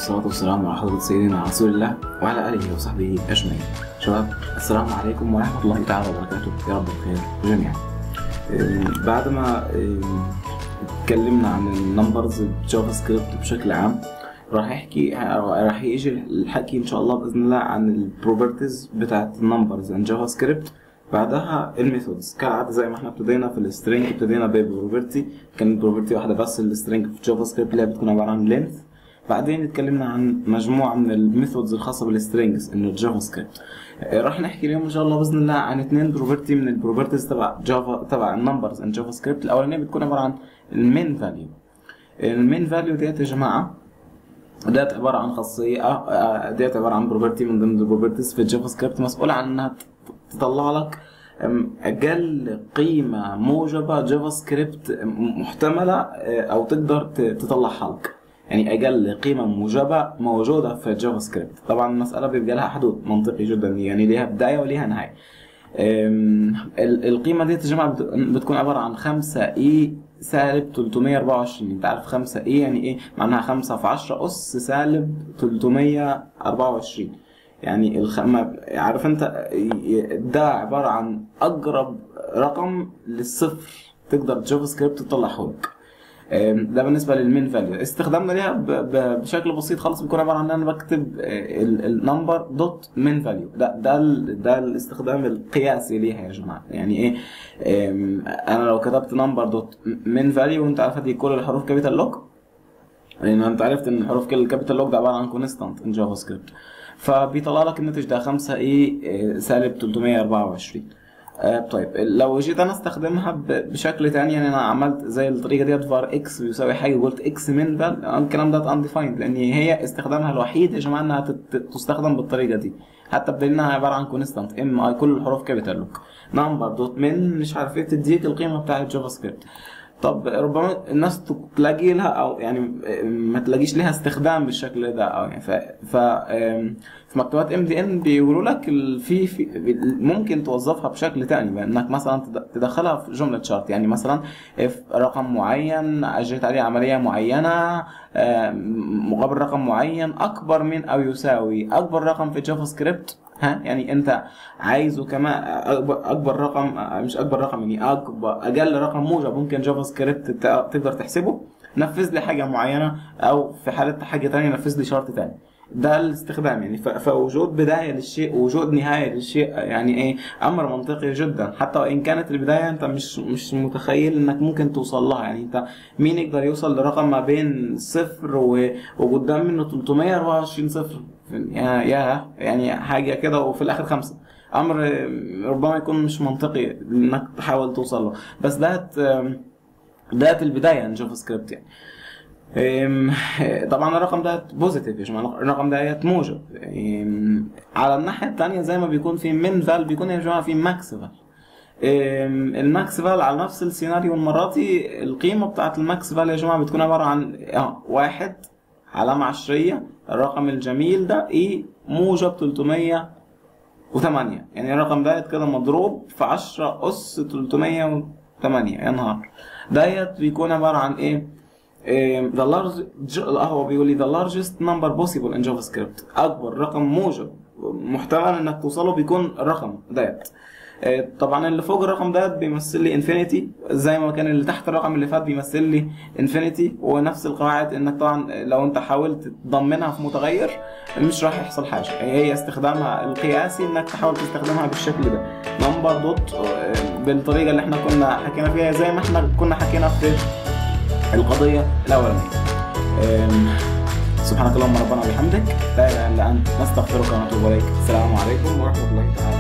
والصلاة والسلام على حضرة سيدنا رسول الله وعلى آله وصحبه أجمعين. شباب السلام عليكم ورحمة الله تعالى وبركاته يا رب بخير جميعا. أم، بعد ما أم، اتكلمنا عن النمبرز جافا سكريبت بشكل عام راح يحكي راح يجي الحكي ان شاء الله باذن الله عن البروبرتيز بتاعت النمبرز ان جافا سكريبت بعدها الميثودز كالعاده زي ما احنا ابتدينا في السترينج ابتدينا ببروبرتي كانت بروبرتي واحده بس السترينج في جافا سكريبت اللي هي بتكون عباره عن لينث بعدين اتكلمنا عن مجموعه من الميثودز الخاصه بالسترينجز انه الجافا سكريبت آه، راح نحكي اليوم ان شاء الله باذن الله عن اثنين بروبرتي من البروبرتيز تبع جافا تبع النمبرز ان جافا سكريبت الاولانيه بتكون عباره عن المين فاليو المين فاليو ديت يا جماعه ديت عباره عن خاصيه آه، ديت عباره عن بروبرتي من ضمن البروبرتيز في الجافا سكريبت مسؤوله عن انها تطلع لك أم، اقل قيمه موجبه جافا سكريبت محتمله آه، او تقدر ت- تطلعها لك يعني اقل قيمه موجبه موجوده في جافا سكريبت طبعا المساله بيبقى لها حدود منطقي جدا يعني ليها بدايه وليها نهايه أم، ال- القيمه دي يا جماعه بت- بتكون عباره عن 5 اي سالب 324 انت عارف 5 اي يعني ايه معناها 5 في 10 اس سالب 324 يعني الخ... ما- عارف انت ي- ده عباره عن اقرب رقم للصفر تقدر جافا سكريبت تطلعه لك أم، ده بالنسبه للمين فاليو استخدامنا ليها ب- ب- بشكل بسيط خالص بيكون عباره عن ان انا بكتب النمبر دوت مين فاليو ده ده ال- ده الاستخدام القياسي ليها يا جماعه يعني ايه أم، انا لو كتبت نمبر دوت مين فاليو وانت عارف دي كل الحروف كابيتال لوك لان انت عرفت ان الحروف كل الكابيتال لوك ده عباره عن كونستانت ان جافا سكريبت فبيطلع لك الناتج ده 5 ايه سالب 324 آه طيب لو جيت انا استخدمها ب- بشكل تاني يعني انا عملت زي الطريقه ديت فار اكس بيساوي حاجه وقلت اكس من فال الكلام ده انديفايند لان هي استخدامها الوحيد يا جماعه انها تت- تستخدم بالطريقه دي حتى بدليل انها عباره عن كونستانت ام اي كل الحروف كابيتال لوك نمبر دوت من مش عارف ايه تديك القيمه بتاعت جافا سكريبت طب ربما الناس تلاقي لها او يعني ما تلاقيش لها استخدام بالشكل ده او يعني ف, ف آم، في مكتبات ام دي ان بيقولوا لك ال- في, في ممكن توظفها بشكل تاني بانك مثلا تد- تدخلها في جمله شرط يعني مثلا اف رقم معين اجريت عليه عمليه معينه آم، مقابل رقم معين اكبر من او يساوي اكبر رقم في جافا سكريبت ها يعني انت عايزه كمان اكبر اكبر رقم مش اكبر رقم يعني اكبر اقل رقم موجب ممكن جافا سكريبت ت- تقدر تحسبه نفذ لي حاجه معينه او في حاله حاجه تانية نفذ لي شرط تاني ده الاستخدام يعني ف- فوجود بدايه للشيء ووجود نهايه للشيء يعني ايه امر منطقي جدا حتى وان كانت البدايه انت مش مش متخيل انك ممكن توصل لها يعني انت مين يقدر يوصل لرقم ما بين صفر و- وقدام منه 324 صفر يا يا يعني حاجه كده وفي الاخر خمسه امر ربما يكون مش منطقي انك تحاول توصل له بس ده ده البدايه من جافا سكريبت يعني أم، طبعا الرقم ده بوزيتيف يا جماعه الرقم ده موجب أم، على الناحيه الثانيه زي ما بيكون في من فال بيكون يا جماعه في ماكس فال أم، الماكس فال على نفس السيناريو المره دي القيمه بتاعت الماكس فال يا جماعه بتكون عباره عن اه واحد علامه عشريه الرقم الجميل ده ايه موجب 308 يعني الرقم ده كده مضروب في 10 اس 308 يا نهار ديت بيكون عباره عن ايه إيه، the large ج- هو بيقول لي the largest number possible in JavaScript اكبر رقم موجب محتمل انك توصله بيكون الرقم ديت إيه، طبعا اللي فوق الرقم ديت بيمثل لي انفينيتي زي ما كان اللي تحت الرقم اللي فات بيمثل لي انفينيتي ونفس القواعد انك طبعا لو انت حاولت تضمنها في متغير مش راح يحصل حاجه هي استخدامها القياسي انك تحاول تستخدمها بالشكل ده نمبر دوت آه، بالطريقه اللي احنا كنا حكينا فيها زي ما احنا كنا حكينا في القضية الأولانية أم، سبحانك اللهم ربنا وبحمدك لا إله إلا أنت نستغفرك ونتوب إليك السلام عليكم ورحمة الله تعالى